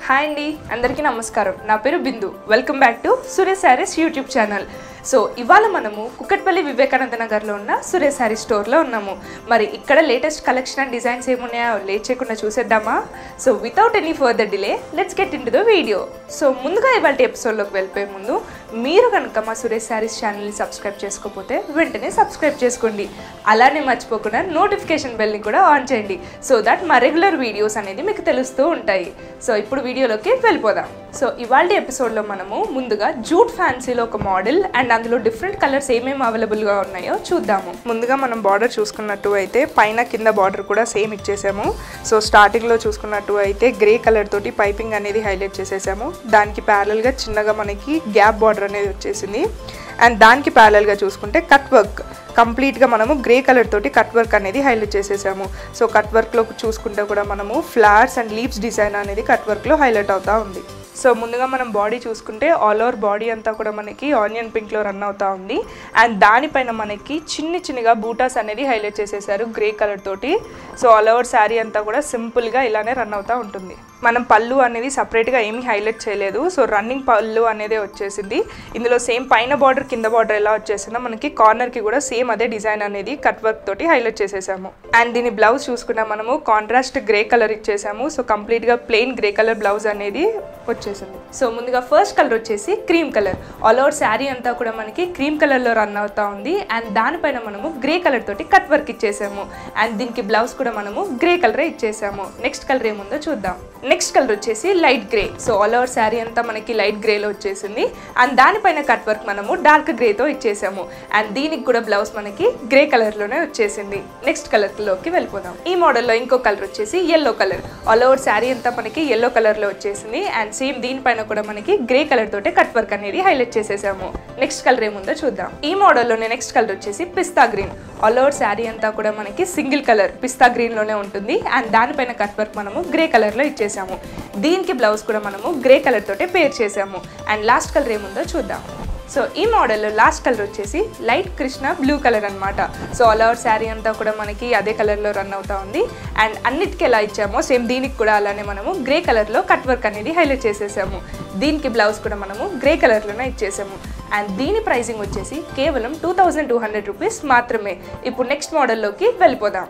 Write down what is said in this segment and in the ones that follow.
hi అండి అందరికీ నమస్కారం నా పేరు Bindu welcome back to Suresh Sarees YouTube channel so ఇవాళ మనము కుక్కట్పల్లి వివేకానంద నగర్లో ఉన్న సురేష్ శారీ స్టోర్లో ఉన్నాము మరి ఇక్కడ లేటెస్ట్ కలెక్షన్ అండ్ డిజైన్స్ ఏమున్నాయో లేట్ చేయకుండా చూసేద్దామా so without any further delay let's get into the video so ముందుగా ఇవాళ ఎపిసోడ్లోకి వెళ్ళిపోయే ముందు మీరు కనుక మా సురేష్ శారీస్ ఛానల్ని సబ్స్క్రైబ్ చేసుకోకపోతే వెంటనే సబ్స్క్రైబ్ చేసుకోండి అలానే మర్చిపోకుండా నోటిఫికేషన్ బెల్ని కూడా ఆన్ చేయండి సో దట్ మా రెగ్యులర్ వీడియోస్ అనేది మీకు తెలుస్తూ ఉంటాయి సో ఇప్పుడు వీడియోలోకి వెళ్ళిపోదాం సో ఇవాళ ఎపిసోడ్లో మనము ముందుగా జూట్ ఫ్యాన్సీలో ఒక మోడల్ అండ్ అందులో డిఫరెంట్ కలర్స్ ఏమేమి అవైలబుల్గా ఉన్నాయో చూద్దాము ముందుగా మనం బార్డర్ చూసుకున్నట్టు అయితే పైన కింద బార్డర్ కూడా సేమ్ ఇచ్చేసాము సో స్టార్టింగ్లో చూసుకున్నట్టు అయితే గ్రే కలర్ తోటి పైపింగ్ అనేది హైలైట్ చేసేసాము దానికి ప్యారల్గా చిన్నగా మనకి గ్యాప్ బార్డర్ అనేది వచ్చేసింది అండ్ దానికి ప్యారల్గా చూసుకుంటే కట్ వర్క్ కంప్లీట్గా మనము గ్రే కలర్ తోటి కట్ వర్క్ అనేది హైలైట్ చేసేసాము సో కట్ వర్క్లో చూసుకుంటే కూడా మనము ఫ్లవర్స్ అండ్ లీవ్స్ డిజైన్ అనేది కట్ వర్క్లో హైలైట్ అవుతా ఉంది సో ముందుగా మనం బాడీ చూసుకుంటే ఆల్ ఓవర్ బాడీ అంతా కూడా మనకి ఆనియన్ పింక్లో రన్ అవుతా ఉంది అండ్ దానిపైన మనకి చిన్ని చిన్నగా బూటాస్ అనేది హైలైట్ చేసేసారు గ్రే కలర్ తోటి సో ఆల్ ఓవర్ శారీ అంతా కూడా సింపుల్గా ఇలానే రన్ అవుతూ ఉంటుంది మనం పళ్ళు అనేది సపరేట్గా ఏమీ హైలైట్ చేయలేదు సో రన్నింగ్ పళ్ళు అనేది వచ్చేసింది ఇందులో సేమ్ పైన బార్డర్ కింద బార్డర్ ఎలా వచ్చేసిందో మనకి కార్నర్కి కూడా సేమ్ అదే డిజైన్ అనేది కట్ వర్క్ తోటి హైలైట్ చేసేసాము అండ్ దీని బ్లౌజ్ చూసుకున్నా మనము కాంట్రాస్ట్ గ్రే కలర్ ఇచ్చేసాము సో కంప్లీట్గా ప్లెయిన్ గ్రే కలర్ బ్లౌజ్ అనేది వచ్చేసింది సో ముందుగా ఫస్ట్ కలర్ వచ్చేసి cream colour all over sari అంతా కూడా మనకి క్రీమ్ కలర్లో రన్ అవుతా ఉంది అండ్ దానిపైన మనము గ్రే కలర్ తోటి కట్ వర్క్ ఇచ్చేసాము అండ్ దీనికి బ్లౌజ్ కూడా మనము గ్రే కలరే ఇచ్చేసాము నెక్స్ట్ కలర్ ఏముందో చూద్దాం నెక్స్ట్ కలర్ వచ్చేసి light grey so all over sari అంతా మనకి లైట్ గ్రేలో వచ్చేసింది అండ్ దానిపైన కట్ వర్క్ మనము డార్క్ గ్రేతో ఇచ్చేసాము అండ్ దీనికి కూడా బ్లౌజ్ మనకి గ్రే కలర్లోనే వచ్చేసింది నెక్స్ట్ కలర్లోకి వెళ్ళిపోదాం ఈ మోడల్లో ఇంకో కలర్ వచ్చేసి yellow colour all over sari అంతా మనకి ఎల్లో కలర్లో వచ్చేసింది అండ్ సేమ్ దీనిపైన కూడా మనకి గ్రే కలర్ తోటే కట్ వర్క్ అనేది హైలైట్ చేసేసాము నెక్స్ట్ కలర్ ఏముందో చూద్దాం ఈ మోడల్లోనే నెక్స్ట్ కలర్ వచ్చేసి పిస్తా గ్రీన్ ఆల్ ఓవర్ శారీ అంతా కూడా మనకి సింగిల్ కలర్ పిస్తా గ్రీన్లోనే ఉంటుంది అండ్ దానిపైన కట్ వర్క్ మనము గ్రే కలర్లో ఇచ్చేసాము దీనికి బ్లౌజ్ కూడా మనము గ్రే కలర్ తోటే పేర్ చేసాము అండ్ లాస్ట్ కలర్ ఏముందో చూద్దాం సో ఈ మోడల్లో లాస్ట్ కలర్ వచ్చేసి లైట్ కృష్ణ బ్లూ కలర్ అనమాట సో ఆల్ ఓవర్ శారీ అంతా కూడా మనకి అదే కలర్లో రన్ అవుతా ఉంది అండ్ అన్నిటికీ ఎలా ఇచ్చామో సేమ్ దీనికి కూడా అలానే మనము గ్రే కలర్లో కట్ వర్క్ అనేది హైలైట్ చేసేసాము దీనికి బ్లౌజ్ కూడా మనము గ్రే కలర్లోనే ఇచ్చేసాము అండ్ దీని ప్రైసింగ్ వచ్చేసి కేవలం two thousand two hundred rupees మాత్రమే ఇప్పుడు నెక్స్ట్ మోడల్లోకి వెళ్ళిపోదాం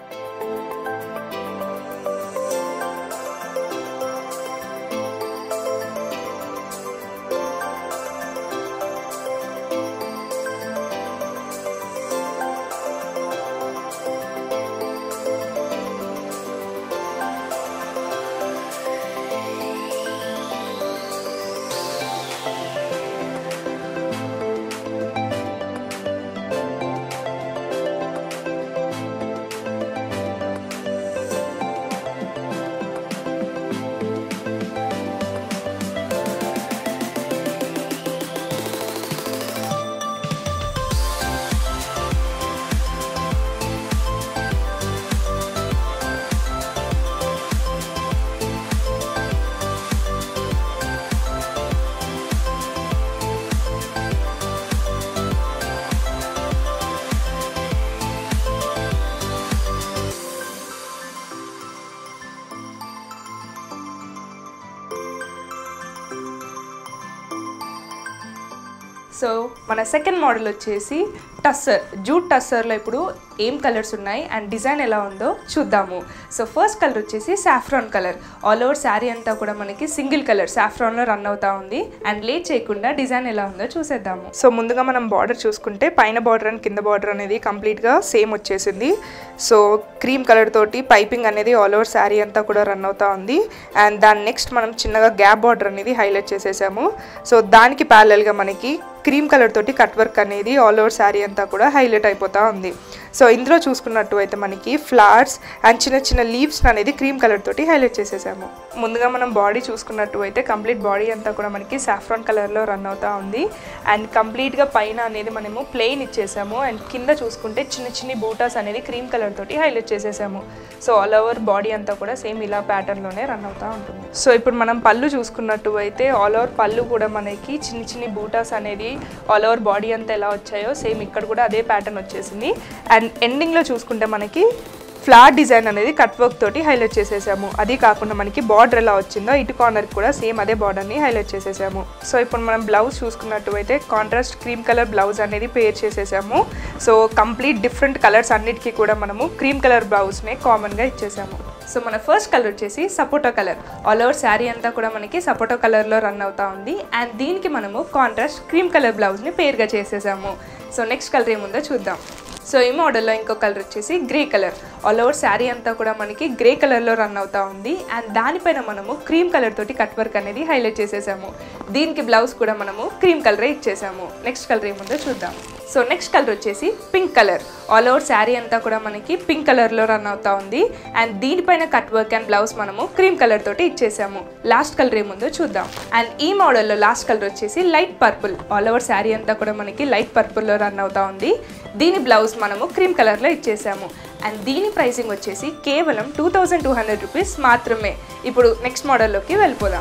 సో మన సెకండ్ మోడల్ వచ్చేసి టస్సర్ జూట్ టస్సర్లో ఇప్పుడు ఏం కలర్స్ ఉన్నాయి అండ్ డిజైన్ ఎలా ఉందో చూద్దాము సో ఫస్ట్ కలర్ వచ్చేసి saffron colour all over sari అంతా కూడా మనకి సింగిల్ కలర్ సాఫ్రాన్లో రన్ అవుతా ఉంది అండ్ లేట్ చేయకుండా డిజైన్ ఎలా ఉందో చూసేద్దాము సో ముందుగా మనం బార్డర్ చూసుకుంటే పైన బార్డర్ అండ్ కింద బార్డర్ అనేది కంప్లీట్గా సేమ్ వచ్చేసింది సో క్రీమ్ కలర్ తోటి పైపింగ్ అనేది ఆల్ ఓవర్ శారీ అంతా కూడా రన్ అవుతా ఉంది అండ్ దాని నెక్స్ట్ మనం చిన్నగా గ్యాప్ బార్డర్ అనేది హైలైట్ చేసేసాము సో దానికి ప్యారలల్గా మనకి క్రీమ్ కలర్ తోటి కట్ వర్క్ అనేది ఆల్ ఓవర్ శారీ అంతా కూడా హైలైట్ అయిపోతూ ఉంది సో ఇందులో చూసుకున్నట్టు అయితే మనకి ఫ్లవర్స్ అండ్ చిన్న చిన్న లీవ్స్ అనేది క్రీమ్ కలర్ తోటి హైలైట్ చేసేసాము ముందుగా మనం బాడీ చూసుకున్నట్టు అయితే కంప్లీట్ బాడీ అంతా కూడా మనకి సాఫ్రాన్ కలర్లో రన్ అవుతా ఉంది అండ్ కంప్లీట్గా పైన అనేది మనము ప్లెయిన్ ఇచ్చేసాము అండ్ కింద చూసుకుంటే చిన్న చిన్న బూటాస్ అనేది క్రీమ్ కలర్ తోటి హైలైట్ చేసేసాము సో ఆల్ ఓవర్ బాడీ అంతా కూడా సేమ్ ఇలా ప్యాటర్న్లోనే రన్ అవుతూ ఉంటుంది సో ఇప్పుడు మనం పళ్ళు చూసుకున్నట్టు అయితే ఆల్ ఓవర్ పళ్ళు కూడా మనకి చిన్న చిన్న బూటాస్ అనేది ఆల్ ఓవర్ బాడీ అంతా ఎలా వచ్చాయో సేమ్ ఇక్కడ కూడా అదే ప్యాటర్న్ వచ్చేసింది అండ్ ఎండింగ్లో చూసుకుంటే మనకి ఫ్లార్ డిజైన్ అనేది కట్ వర్క్ తోటి హైలైట్ చేసేసాము అది కాకుండా మనకి బార్డర్ ఎలా వచ్చిందో ఇటు కార్నర్ కూడా సేమ్ అదే బార్డర్ని హైలైట్ చేసేసాము సో ఇప్పుడు మనం బ్లౌజ్ చూసుకున్నట్టు అయితే కాంట్రాస్ట్ క్రీమ్ కలర్ బ్లౌజ్ అనేది పేర్ చేసేసాము సో కంప్లీట్ డిఫరెంట్ కలర్స్ అన్నిటికీ కూడా మనము క్రీమ్ కలర్ బ్లౌజ్నే కామన్గా ఇచ్చేసాము సో మన ఫస్ట్ కలర్ వచ్చేసి సపోటో కలర్ ఆల్ ఓవర్ శారీ అంతా కూడా మనకి సపోటో కలర్లో రన్ అవుతా ఉంది అండ్ దీనికి మనము కాంట్రాస్ట్ క్రీమ్ కలర్ బ్లౌజ్ని పేరుగా చేసేసాము సో నెక్స్ట్ కలర్ ఏముందో చూద్దాం సో ఈ మోడల్లో ఇంకో కలర్ వచ్చేసి grey colour all over sari అంతా కూడా మనకి గ్రే కలర్లో రన్ అవుతా ఉంది అండ్ దానిపైన మనము క్రీమ్ కలర్ తోటి కట్ వర్క్ అనేది హైలైట్ చేసేసాము దీనికి బ్లౌజ్ కూడా మనము క్రీమ్ కలరే ఇచ్చేసాము నెక్స్ట్ కలర్ ఏముందో చూద్దాం సో నెక్స్ట్ కలర్ వచ్చేసి pink colour all over sari అంతా కూడా మనకి పింక్ కలర్లో రన్ అవుతా ఉంది అండ్ దీనిపైన కట్ వర్క్ అండ్ బ్లౌజ్ మనము క్రీమ్ కలర్ తోటి ఇచ్చేసాము లాస్ట్ కలర్ ఏముందో చూద్దాం అండ్ ఈ మోడల్లో లాస్ట్ కలర్ వచ్చేసి light purple all over sari అంతా కూడా మనకి లైట్ పర్పుల్లో రన్ అవుతా ఉంది దీని బ్లౌజ్ మనము క్రీమ్ కలర్లో ఇచ్చేసాము అండ్ దీని ప్రైసింగ్ వచ్చేసి కేవలం two thousand two hundred rupees మాత్రమే ఇప్పుడు నెక్స్ట్ మోడల్లోకి వెళ్ళిపోదాం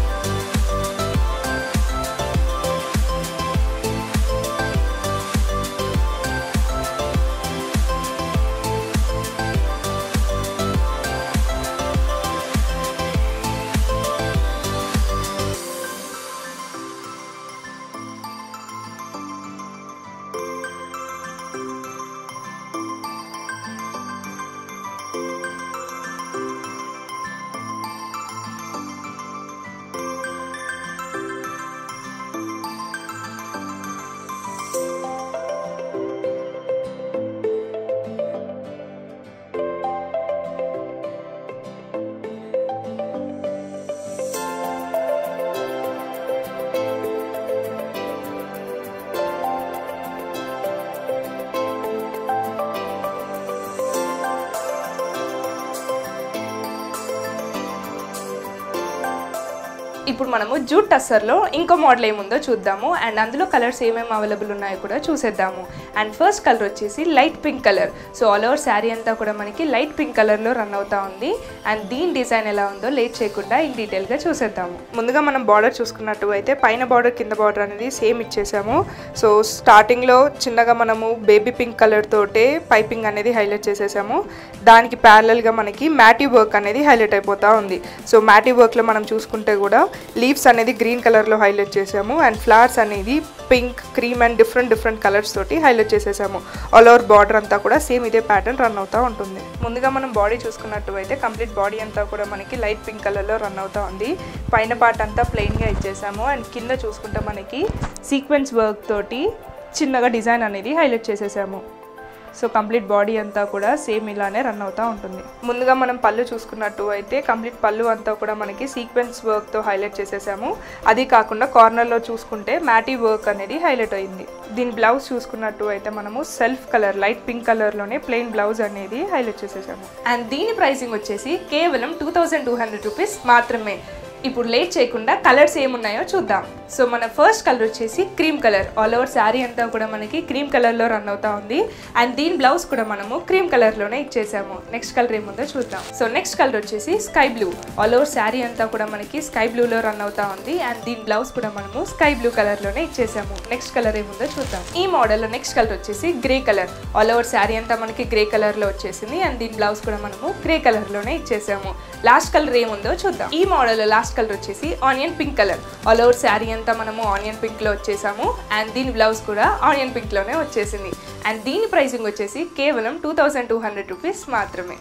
ఇప్పుడు మనము జూట్ టస్సర్లో ఇంకో మోడల్ ఏముందో చూద్దాము అండ్ అందులో కలర్స్ ఏమేమి అవైలబుల్ ఉన్నాయో కూడా చూసేద్దాము అండ్ ఫస్ట్ కలర్ వచ్చేసి light pink colour so all over sari అంతా కూడా మనకి లైట్ పింక్ కలర్లో రన్ అవుతా ఉంది అండ్ దీని డిజైన్ ఎలా ఉందో లేట్ చేయకుండా ఇన్ డీటెయిల్గా చూసేద్దాము ముందుగా మనం బార్డర్ చూసుకున్నట్టు అయితే పైన బార్డర్ కింద బార్డర్ అనేది సేమ్ ఇచ్చేసాము సో స్టార్టింగ్లో చిన్నగా మనము బేబీ పింక్ కలర్ తోటే పైపింగ్ అనేది హైలైట్ చేసేసాము దానికి ప్యారలల్గా మనకి మ్యాటీ వర్క్ అనేది హైలైట్ అయిపోతూ ఉంది సో మ్యాటీ వర్క్లో మనం చూసుకుంటే కూడా లీవ్స్ అనేది గ్రీన్ కలర్లో హైలైట్ చేసాము అండ్ ఫ్లవర్స్ అనేది pink cream and different different colours తోటి హైలైట్ చేసేసాము ఆల్ ఓవర్ బార్డర్ అంతా కూడా సేమ్ ఇదే ప్యాటర్న్ రన్ అవుతూ ఉంటుంది ముందుగా మనం బాడీ చూసుకున్నట్టు అయితే కంప్లీట్ బాడీ అంతా కూడా మనకి లైట్ పింక్ కలర్లో రన్ అవుతూ ఉంది పైన పార్ట్ అంతా ప్లెయిన్గా ఇచ్చేసాము అండ్ కింద చూసుకుంటే మనకి సీక్వెన్స్ వర్క్ తోటి చిన్నగా డిజైన్ అనేది హైలైట్ చేసేసాము సో కంప్లీట్ బాడీ అంతా కూడా సేమ్ ఇలానే రన్ అవుతూ ఉంటుంది ముందుగా మనం పళ్ళు చూసుకున్నట్టు అయితే కంప్లీట్ పళ్ళు అంతా కూడా మనకి సీక్వెన్స్ వర్క్తో హైలైట్ చేసేసాము అది కాకుండా కార్నర్లో చూసుకుంటే మ్యాటీ వర్క్ అనేది హైలైట్ అయింది దీని బ్లౌజ్ చూసుకున్నట్టు అయితే మనము సెల్ఫ్ కలర్ లైట్ పింక్ కలర్లోనే ప్లెయిన్ బ్లౌజ్ అనేది హైలైట్ చేసేసాము అండ్ దీని ప్రైసింగ్ వచ్చేసి కేవలం two thousand two hundred rupees మాత్రమే ఇప్పుడు లేట్ చేయకుండా కలర్స్ ఏమున్నాయో చూద్దాం సో మన ఫస్ట్ కలర్ వచ్చేసి cream colour all over sari అంతా కూడా మనకి క్రీమ్ కలర్లో రన్ అవుతా ఉంది అండ్ దీని బ్లౌజ్ కూడా మనము క్రీమ్ కలర్లోనే ఇచ్చేసాము నెక్స్ట్ కలర్ ఏముందో చూద్దాం సో నెక్స్ట్ కలర్ వచ్చేసి sky blue all over sari అంతా కూడా మనకి స్కై బ్లూలో రన్ అవుతా ఉంది అండ్ దీని బ్లౌజ్ కూడా మనము స్కై బ్లూ కలర్లోనే ఇచ్చేసాము నెక్స్ట్ కలర్ ఏముందో చూద్దాం ఈ మోడల్లో నెక్స్ట్ కలర్ వచ్చేసి grey colour all over sari అంతా మనకి గ్రే కలర్లో వచ్చేసింది అండ్ దీని బ్లౌజ్ కూడా మనము గ్రే కలర్లోనే ఇచ్చేసాము లాస్ట్ కలర్ ఏముందో చూద్దాం ఈ మోడల్ లాస్ట్ కలర్ వచ్చేసి onion pink colour all over sari అంతా మనము ఆనియన్ పింక్లో వచ్చేసాము అండ్ దీని బ్లౌజ్ కూడా ఆనియన్ పింక్లోనే వచ్చేసింది అండ్ దీని ప్రైసింగ్ వచ్చేసి కేవలం two thousand two hundred rupees మాత్రమే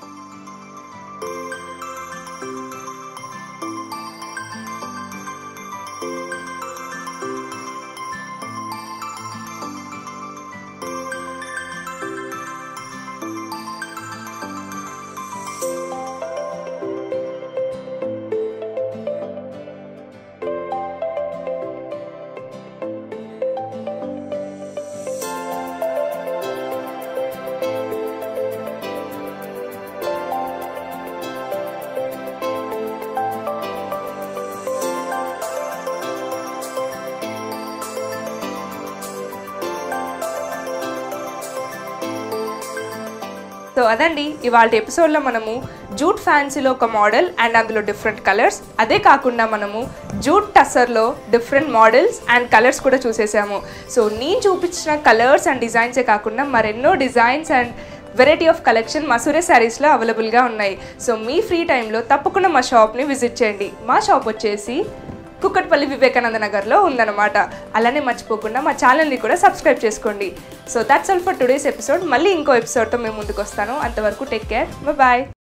సో అదండి ఇవాళ ఎపిసోడ్లో మనము జూట్ ఫ్యాన్సీలో ఒక మోడల్ అండ్ అందులో డిఫరెంట్ కలర్స్ అదే కాకుండా మనము జూట్ టసర్లో డిఫరెంట్ మోడల్స్ అండ్ కలర్స్ కూడా చూసేసాము సో నేను చూపించిన కలర్స్ అండ్ డిజైన్సే కాకుండా మరెన్నో designs and variety of collection మా సూర్య శారీస్లో అవైలబుల్గా ఉన్నాయి సో మీ ఫ్రీ టైంలో తప్పకుండా మా షాప్ని విజిట్ చేయండి మా షాప్ వచ్చేసి కుక్కట్పల్లి వివేకానంద నగర్లో ఉందన్నమాట అలానే మర్చిపోకుండా మా ఛానల్ని కూడా సబ్స్క్రైబ్ చేసుకోండి so that's all for today's episode మళ్ళీ ఇంకో ఎపిసోడ్తో మేము ముందుకు వస్తాను అంతవరకు టేక్ కేర్ బాయ్